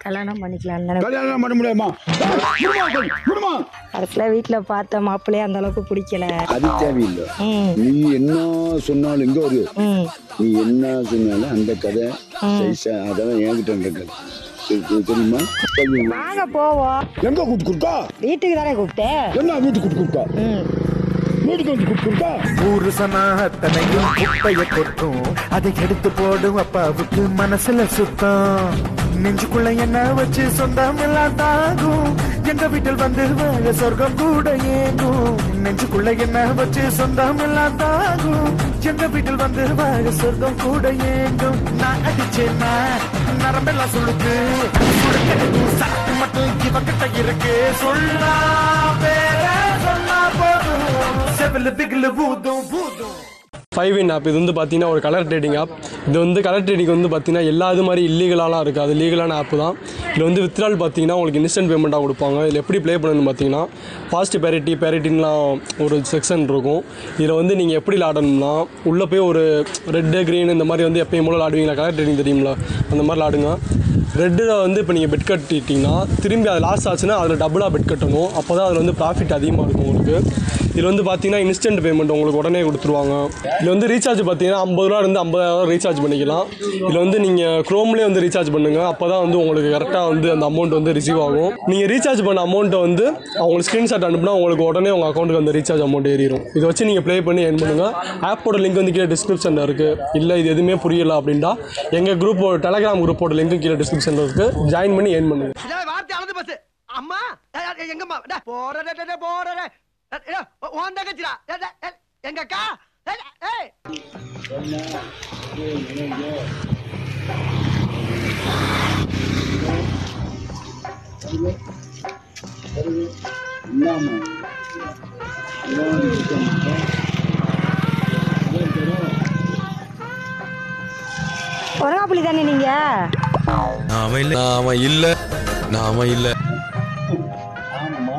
கல்யாணம் பண்ணிக்கலாம் தானே கல்யாணம் பண்ண முடியாமா விடுமா கடைசியில் வீட்டில் பார்த்த மாப்பிள்ளையே அந்த அளவுக்கு பிடிக்கல அது தேவையில்லை ம் நீ என்ன சொன்னாலும் இங்க ஒரு ம் நீ என்ன சொன்னாலும் அந்த கதை சைஸா அதெல்லாம் என்கிட்ட இருக்க தெரியுமா சொல்லுங்க. வாங்க போவோம் எங்க கூட்டு கொடுத்தா வீட்டுக்கு தானே கூப்பிட்டேன் என்ன வீட்டுக்கு கூட்டு கொடுத்தா ம் வீட்டுக்கு வந்து கூட்டு கொடுத்தா புருஷனாகத்தனையும் குப்பைய கொட்டும் அதை எடுத்து போடும் அப்பாவுக்கு மனசுல சுத்தம் நெஞ்சுக்குள்ள என்ன வச்சு சொந்தம் எல்லாம் தாகும் எங்க வீட்டில் வந்து வாழ சொர்க்கம் கூட ஏங்கும் நெஞ்சுக்குள்ள என்ன வச்சு சொந்தம் எல்லாம் தாகும் எங்க வீட்டில் வந்து வாழ சொர்க்கம் கூட ஏங்கும் நான் அடிச்சேன்னா நரம்பெல்லாம் சுழுக்கு சுடுக்கெடுக்கும் சக்தி மட்டும் இவகிட்ட இருக்கு சொல்லா பேர சொன்னா போதும் செவில பிகில பூதும் பூதும் ஃபைவ் இன் ஆப் இது வந்து பார்த்தீங்கன்னா ஒரு கலர் ட்ரேடிங் ஆப் இது வந்து கலர் ட்ரேடிங் வந்து பார்த்தீங்கன்னா எல்லா இது மாதிரி இல்லீகலாலாம் இருக்குது அது லீகலான ஆப் தான் இதில் வந்து வித்ரால் பார்த்தீங்கன்னா உங்களுக்கு இன்ஸ்டன்ட் பேமெண்ட்டாக கொடுப்பாங்க இதில் எப்படி ப்ளே பண்ணணும்னு பார்த்தீங்கன்னா ஃபாஸ்ட் பேரிட்டி பேரிட்டின்லாம் ஒரு செக்ஷன் இருக்கும் இதில் வந்து நீங்கள் எப்படி விளாடணும்னா உள்ளே போய் ஒரு ரெட்டு க்ரீன் இந்த மாதிரி வந்து எப்பயும் போல விளாடுவீங்களா கலர் ட்ரேடிங் தெரியுங்களா அந்த மாதிரி விளாடுங்க ரெட்டில் வந்து இப்போ நீங்கள் பெட் கட்டிட்டீங்கன்னா திரும்பி அது லாஸ் ஆச்சுன்னா அதில் டபுளாக பெட் கட்டணும் அப்போ தான் அதில் வந்து ப்ராஃபிட் அதிகமாக இருக்கும் உங்களுக்கு இதில் வந்து பார்த்தீங்கன்னா இன்ஸ்டன்ட் பேமெண்ட் உங்களுக்கு உடனே கொடுத்துருவாங்க இதில் வந்து ரீசார்ஜ் பார்த்தீங்கன்னா ஐம்பது ரூபா இருந்து ஐம்பதாயிரம் ரீசார்ஜ் பண்ணிக்கலாம் இதில் வந்து நீங்கள் க்ரோம்லேயே வந்து ரீசார்ஜ் பண்ணுங்கள் அப்போ தான் வந்து உங்களுக்கு கரெக்டாக வந்து அந்த அமௌண்ட் வந்து ரிசீவ் ஆகும் நீங்கள் ரீசார்ஜ் பண்ண அமௌண்ட்டை வந்து அவங்களுக்கு ஸ்க்ரீன்ஷாட் அனுப்புனா உங்களுக்கு உடனே உங்கள் அக்கௌண்ட்டுக்கு அந்த ரீசார்ஜ் அமௌண்ட் ஏறிடும் இதை வச்சு நீங்கள் ப்ளே பண்ணி என் பண்ணுங்கள் ஆப்போட லிங்க் வந்து கீழே டிஸ்கிரிப்ஷனில் இருக்குது இல்லை இது எதுவுமே புரியல அப்படின்னா எங்கள் குரூப்போட டெலகிராம் குரூப்போட லிங்க் கீழே டிஸ்கிரிப்ஷனில் இருக்குது ஜாயின் பண்ணி ஏன் பண்ணுங்கள் டேய், வார்த்தை அளந்து பஸ் அம்மா டேய், டேய், எங்கம்மா டேய், போற டேய், டேய், டேய், போற டேய். டேய், டேய், உன் தங்கச்சிடா டேய், டேய், டேய், எங்க அக்கா டேய், டேய், டேய். இல்லாம ஒருங்காப்புளி தானே நீங்கள் நாம இல்ல நாம இல்ல நாம இல்ல ஆமாம்மா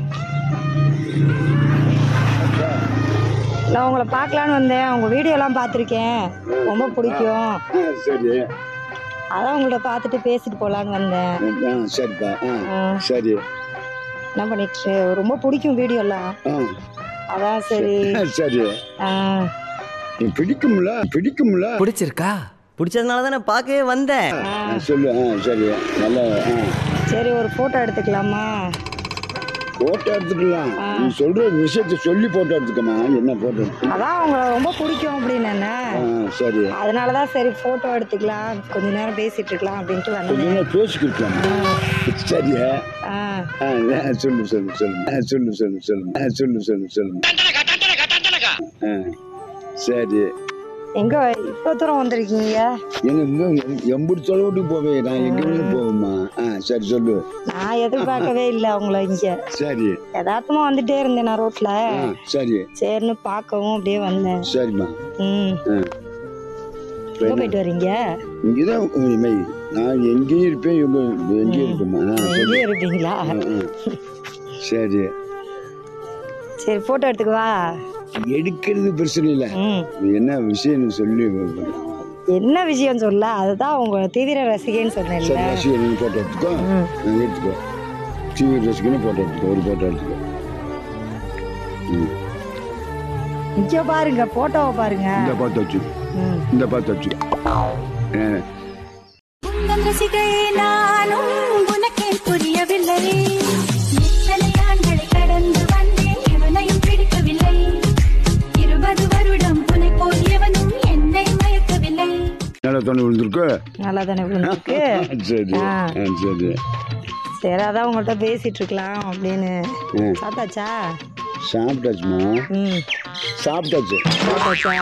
நான் உங்களை பார்க்கலான்னு வந்தேன் உங்கள் வீடியோலாம் பார்த்துருக்கேன் ரொம்ப பிடிக்கும் ஆ, சரி அதான் உங்கள்ட்ட பார்த்துட்டு பேசிட்டு போகலான்னு வந்தேன் ஆ சரிப்பா ஆ ஆ, சரி என்ன பண்ணிட்டு ரொம்ப பிடிக்கும் வீடியோலாம் ஆ அதான் சரி சரி ஆ, நீ பிடிக்கும்ல பிடிக்கும்ல பிடிச்சிருக்கா பிடிச்சதுனால தானே பார்க்கவே வந்தேன் ஆ, ஆ, சொல்லு ஆ சரி நல்லா ஆ சரி ஒரு ஃபோட்டோ எடுத்துக்கலாமா போட்டோ எடுத்துக்கலாம் ஆ. நீ சொல்ற விஷயத்த சொல்லி போட்டோ எடுத்துக்கமா என்ன போட்டோ எடுத்து அதான் உங்களை ரொம்ப பிடிக்கும் அப்படின்னு ஆ சரி அதனால தான் சரி ஃபோட்டோ எடுத்துக்கலாம் கொஞ்ச நேரம் பேசிட்டு இருக்கலாம் அப்படின்ட்டு கொஞ்ச வந்தேன் நேரம் பேசிக்கிருக்கலாம் சரியா ஆ ஆ ஆ, சொல்லு சொல்லு சொல்லு ஆ, சொல்லு சொல்லு சொல்லு ஆ, சொல்லு சொல்லு சொல்லு ஆ சரி எங்க இவ்வளோ தூரம் வந்திருக்கீங்க என்ன இன்னும் எம்புடி தொலைவிட்டு போவேன் நான் எங்கேயும் போவேம்மா ஆ சரி சொல்லு நான் எதிர்பார்க்கவே இல்லை உங்களை இங்க சரி யதார்த்தமா வந்துட்டே இருந்தேன் நான் ரோட்ல ஆ சரி சரின்னு பார்க்கவும் அப்படியே வந்தேன் சரிம்மா ம் ஆ எங்க போயிட்டு வர்றீங்க இங்கேதான் மெய் நான் எங்கேயும் இருப்பேன் இவங்க எங்கேயும் இருப்பேம்மா ஆ சரி எங்கேயும் இருப்பீங்களா ஆ, ஆ. சரி சரி ஃபோட்டோ எடுத்துக்கவா எடுக்கிறது பிரச்சனை இல்லை ம் நீ என்ன விஷயம் சொல்லி என்ன விஷயம் சொல்ல அதுதான் உங்க தீவிர ரசிகைன்னு சரி சொன்னேன்ல ரசிகர் நீ போட்டோ எடுத்துக்கோ ம். நான் எடுத்துக்கோ டிவி ரசிகனும் போட்டோ எடுத்துக்கோ ஒரு போட்டோ எடுத்துக்கோ ம். இங்க பாருங்க போட்டோவை பாருங்க இந்த பார்த்து வச்சு ம் இந்த பார்த்து வச்சு ஆ, உங்கள் ரசிகை நானும் உனக்கே புரியவில்லை எத்தனை ஆண்களை கடந்து வந்தேன் எவனையும் பிடிக்கவில்லை இருபது வருடம் புனை போல் எவனும் என்னை மயக்கவில்லை நல்லா தொண்டை விழுந்திருக்கு நல்லா தானே விழுந்துருக்கு சரி ஆ. ஆ, சரி சரி அதான் உங்கள்கிட்ட பேசிட்டு இருக்கலாம் அப்படின்னு ம். சாப்பிட்டாச்சா சாப்பிட்டாச்சுமா ம் சாப்பிட்டாச்சு சாப்பிட்டாச்சா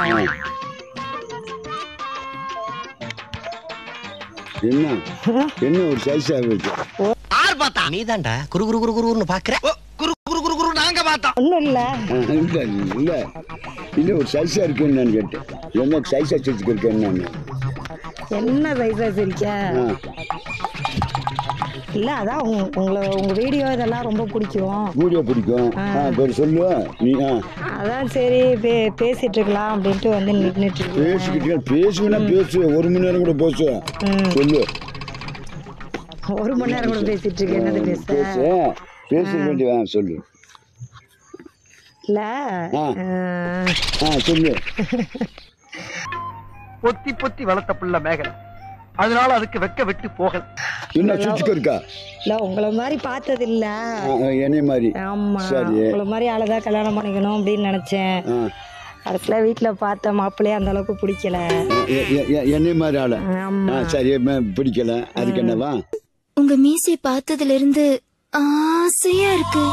என்ன என்ன ஒரு சைஸா இருக்கு யார் பார்த்தா நீதான்டா குரு குரு குரு குருன்னு பாக்குற ஓ, குரு குரு குரு குரு நாங்க பார்த்தோம் ஒன்றும் இல்லை ஆ, இல்ல இல்ல இல்ல ஒரு சைஸா இருக்குன்னு நான் கேட்டேன் என்ன சைஸா வச்சுருக்கேன் நான் என்ன சைஸா சிரிக்க ஆ இல்லை அதான் உங்க உங்களை உங்கள் வீடியோ இதெல்லாம் ரொம்ப பிடிக்கும் வீடியோ பிடிக்கும் ஆ பேர் சொல்லு நீ ஆ அதான் சரி பே பேசிட்டு இருக்கலாம் அப்படின்ட்டு வந்து நின்றுட்டு இருக்கேன் பேசிக்கிட்டே பேசுவேன்னா பேசு ஒரு மணி நேரம் கூட பேசு ம் சொல்லு ஒரு மணி நேரம் கூட பேசிட்டு இருக்கேன் என்னது பேச பேசு பேச வேண்டிய சொல்லு இல்ல ஆ. அஹ், ஆ சொல்லு பொத்தி பொத்தி வளர்த்த புள்ள மேகலை அதனால அதுக்கு வெக்க விட்டு போகல என்ன சுச்சுக்கு இருக்கா இல்ல உங்களை மாதிரி பார்த்தது இல்ல ஆ, என்னைய மாதிரி ஆமா சரி. உங்களை மாதிரி ஆளதான் கல்யாணம் பண்ணிக்கணும் அப்படின்னு நினைச்சேன் ஆ, கடைசியில வீட்டுல பார்த்த மாப்பிள்ளையே அந்த அளவுக்கு பிடிக்கல எ- எ- எ- என்னைய மாதிரி ஆள ஆமா ஆ சரி ம- பிடிக்கல அதுக்கு என்னவா உங்க மீசை பார்த்ததுல இருந்து ஆசையா இருக்கு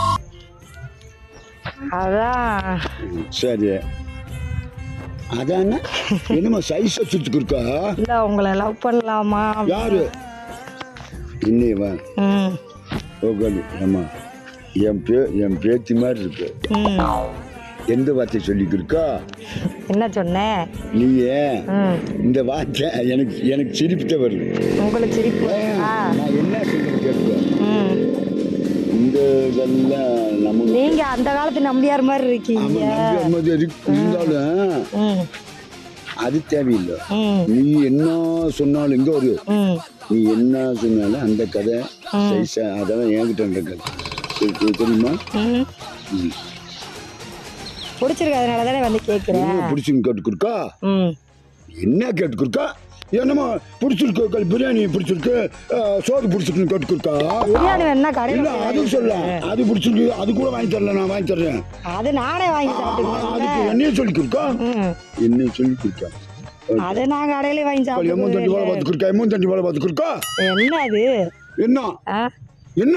அதான் சரி அதான என்னமா சைஸ் சுச்சுக்கு இருக்கா இல்ல உங்களை லவ் பண்ணலாமா யாரு இன்னையவா ம் ஓகே ஆமா என் பே என் பேத்தி மாதிரி இருக்கு ம் எந்த வார்த்தை சொல்லிக்கிருக்கா என்ன சொன்னேன் நீயே ம் இந்த வார்த்தை எனக்கு எனக்கு சிரிப்பு தான் வருது உங்களுக்கு சிரிப்பு வருதா? நான் என்ன சொல்றது கேட்க ம் இந்த இதெல்லாம் நமக்கு நீங்க அந்த காலத்து நம்பியார் மாதிரி ஆமா இருக்கீங்க நம்பி அனுமதி இருக்கு இருந்தாலும் ம் அது தேவையில்லை ம் நீ என்ன சொன்னாலும் எங்க ஒரு ம் நீ என்ன சொன்னாலும் அந்த கதை சைஸா அதெல்லாம் என்கிட்ட இருந்த கதை தெ- தெ- தெரியுமா ம் ம். பிடிச்சிருக்கு அதனால தானே வந்து கேட்குறேன் என்ன பிடிச்சுன்னு கேட்டுக்கிருக்கா ம் என்ன கேட்டுக்கிருக்கா என்னமா பிடிச்சிருக்கு கல் பிரியாணி பிடிச்சிருக்கு அஹ், சோறு பிடிச்சிருக்குன்னு கேட்டுக்கிருக்கா பிரியாணி வேணா இல்ல கடையில் அது சொல்லலாம் அது பிடிச்சிருக்கு அது கூட வாங்கி தரல நான் வாங்கி தர்றேன் அது நானே வாங்கி ஆ, சாப்பிட்டுக்கிறேன் அதுக்கு என்னையும் சொல்லிக்கிருக்கா ம் என்னையும் சொல்லிக்கிருக்கா அது நான் கடையில வாங்கி கல் எம்மன் தண்டி வேலை சாப்பிட்டுக்கிறேன் பார்த்துக்கிருக்கா எம்மன் தண்டி வேலை பார்த்துக்கிருக்கா என்ன அது என்ன ஆ என்ன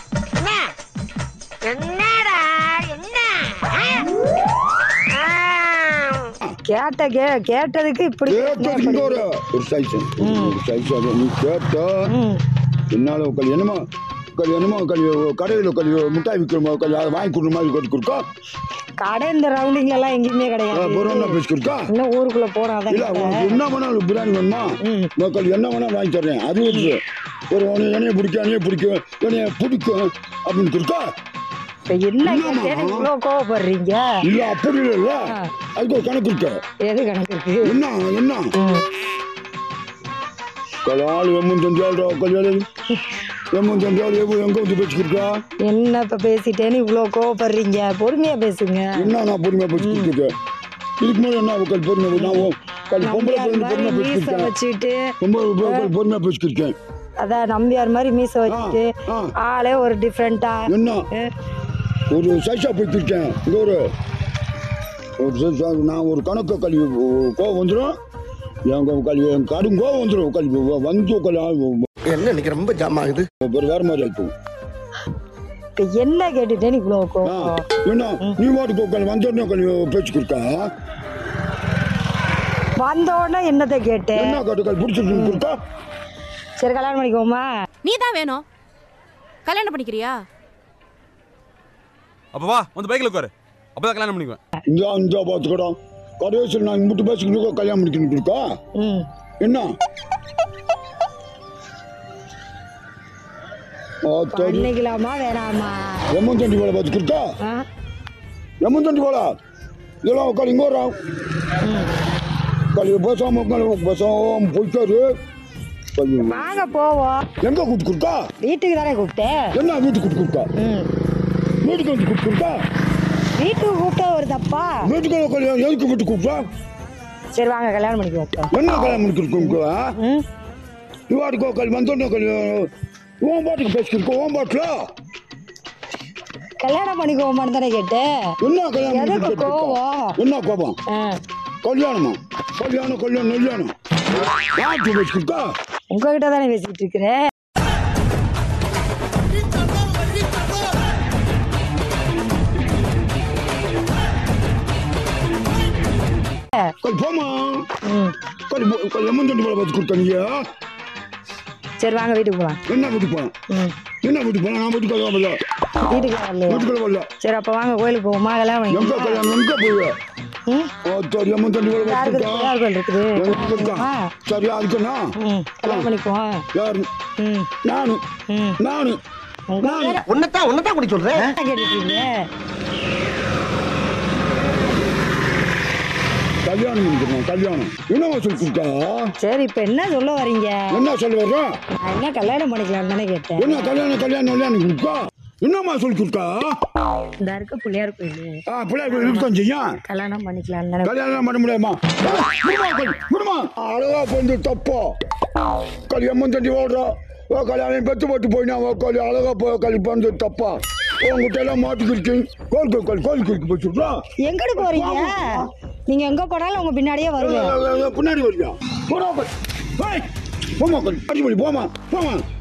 கேட்ட கே கேட்டதுக்கு இப்படி பேசுனா கேட்டதுக்கு இங்க எப்படி? ஒரு ஒரு சைஸ் ஒரு சைஸ் அது நீ கேட்ட ம் என்னால கல் என்னமோ கல் என்னமோ கல் கடையில் கல் மிட்டாய் விற்கிறோமோ கல் அதை வாங்கி கொடுக்குற மாதிரி கேட்டுக்கிருக்கா கடை இந்த ரவுண்டிங்ல எல்லாம் எங்கேயுமே கிடையாது பொருள் பேசிக்கிருக்கா இன்னும் ஊருக்குள்ள போனாதான் இல்ல உனக்கு என்ன வேணாலும் பிரியாணி வேணுமா ம். நான் கல் என்ன வேணாலும் வாங்கி தர்றேன் அது இருக்கு ஒரு உனக்கு என்னைய பிடிக்கும் என்னைய பிடிக்கும் என்னைய பிடிக்கும் அப்படின்னு இருக்கா இப்ப என்ன என்னம்மா? கேட்டேன்னு இவ்வளவு கோவப்படுறீங்க இல்ல அப்படி இல்ல ஆ. அதுக்கு ஒரு கணக்கு இருக்கு எது கணக்கு இருக்கு என்ன என்ன ம். கலால் எம்மன் தந்தியாள் கல்யாணம் எம்மன் தந்தியாள் எங்க வந்து பேசிக்கிருக்கா என்ன இப்ப பேசிட்டேன்னு இவ்வளவு கோவப்படுறீங்க பொறுமையா பேசுங்க என்ன நான் பொறுமையா பேசிக்கிட்டு இதுக்கு மேலே என்ன கல் பொறுமையா நான் ஓ- கல் பொம்பளை நம்பியார் பொண்ணு மாதிரி பொறுமையா மீச பேசிக்கிருக்கேன் வச்சுட்டு பொம்பளை கல் பொறுமையா பேசிக்கிருக்கேன் அதான் நம்பியார் மாதிரி மீச வச்சுட்டு ஆ. ஆளே ஒரு டிஃப்ரெண்டா என்ன ஒரு சைஸா போய்க்கிருக்கேன் இங்க ஒரு ஒரு சைஸா நான் ஒரு கணக்கு கல்வி கோவம் வந்துடும் என் கல்வி என் கடும் கோவம் வந்துடும் கல்வி வந்து கல்வி என்ன இன்னைக்கு ரொம்ப ஜாம் ஆகுது ஒரு வேற மாதிரி ஆயிப்போம் இப்ப என்ன கேட்டுட்டேன்னு இவ்வளவு ஆ, கோவம் என்ன நீ வாட்டுக்கு கல்வி வந்தோடனே கல்வி பேச்சுக்கிருக்கா வந்த உடனே என்னத்தை கேட்டேன் என்ன கட்டு கல்வி பிடிச்சிருக்கு இருக்கா சரி கல்யாணம் பண்ணிக்கோமா நீ தான் வேணும் கல்யாணம் பண்ணிக்கிறியா அப்ப வா வந்து பைக்ல உட்காரு அப்பதான் கல்யாணம் பண்ணிக்குவேன் இந்த இந்த பார்த்துக்கடா கடைசியில் நான் இங்கிட்டு பேசிக்கணும் கல்யாணம் பண்ணிக்கணும் இருக்கா ம் என்ன ஆ, சரி பண்ணிக்கலாமா வேணாமா எம்மன் தண்டி வேலை பார்த்துக்கிருக்கா ஆ எம்மன் தண்டி வேலை இதெல்லாம் கல் இங்கே வரோம் கல் பேசாம பேசாம போயிட்டாரு கல் வாங்க போவோம் எங்க கூட்டுக்குருக்கா வீட்டுக்கு தானே கூப்பிட்டேன் என்ன வீட்டுக்கு கூட்டுக்குருக்கா ம் வீட்டுக்கு வந்து கூட்டுக்குருக்கா வீட்டுக்கு கூப்பிட்டா ஒரு தப்பா வீட்டுக்கு கல்யாணம் எதுக்கு வீட்டுக்கு கூப்பிட்டா சரி வாங்க கல்யாணம் பண்ணிக்குவோம் இப்போ. என்ன கல்யாணம் பண்ணிக்கிருக்கோங்க ம் இவாட்டுக்கோ கல் வந்தோடனே கல்யாணம் உன் பாட்டுக்கு பேசிக்கிருக்கோம் உன் பாட்டுல கல்யாணம் பண்ணிக்குவோமான்னு தானே கேட்டேன் என்ன கல்யாணம் எதுக்கு பண்ணிக்கிட்டு இருக்கா? கோவம்? என்ன கோபம் ஆ கல்யாணமா கல்யாணம் கல்யாணம் கல்யாணம் யாருக்கு பேசிக்கிருக்கா உங்ககிட்ட தானே பேசிட்டு இருக்கிறேன் கல் போமா ம் கல் போ- கல் எம்மன் தண்டி வேலை பார்த்து கொடுத்தாங்க சரி வாங்க வீட்டுக்கு போகலாம் என்ன வீட்டுக்கு போகலாம் ம் என்ன வீட்டுக்கு போகலாம் நான் வீட்டுக்கு வரல வீட்டுக்கு வரலையா வீட்டுக்குள்ள வரல சரி அப்போ வாங்க கோயிலுக்கு போவோமா கல்யாணம் எங்க பண்ணிக்குவோமா கல்யாணம் எங்க போய் ம் சரி எம்மன் தண்டி வேலை யாருக்கு பார்த்து இருக்குது? யார் கோயில் இருக்குது எங்க இருக்கா ஆ. சரி அதுக்குண்ணா ம் கல்யாணம் பண்ணிக்குவோம் யாரு ம் நானு ம் நானு உங்க நானு உன்னத்தான் உன்னத்தான் குடி சொல்றேன் என்ன கேட்டுட்டு இருக்கீங்க கல்யாணம் பண்ணிக்கிறோம் கல்யாணம் என்னம்மா சொல்லி கொடுக்கா சரி இப்போ என்ன சொல்ல வரீங்க என்ன சொல்ல வர்றோம் நான் என்ன கல்யாணம் பண்ணிக்கலாம் தானே கேட்டேன் என்ன கல்யாணம் கல்யாணம் கல்யாணம் கொடுக்கா என்னம்மா சொல்லி கொடுக்கா இந்த இருக்க பிள்ளையார் கோயில் ஆ பிள்ளைகள் இருக்கோம் செய்யும் கல்யாணம் பண்ணிக்கலாம் தானே கல்யாணம் பண்ண முடியுமா விடுமா அழகா வந்து தப்போ கல்யாணம் தண்டி ஓடுறா ஓ கல்யாணம் பெத்து போட்டு போயினா ஓ கல்யாணம் அழகா போ கல்வி பண்ணது தப்பா உங்ககிட்ட எல்லாம் மாட்டுக்கிருக்கு கோல் கோல் கோல் கோல் கோயிலுக்கு போய் சொல்றா எங்கடு போறீங்க நீங்க எங்க போனாலும் உங்க பின்னாடியே வருவேன் பின்னாடி வருவியா போடா போய் போமா கொஞ்சம் அடிப்படி போமா போமா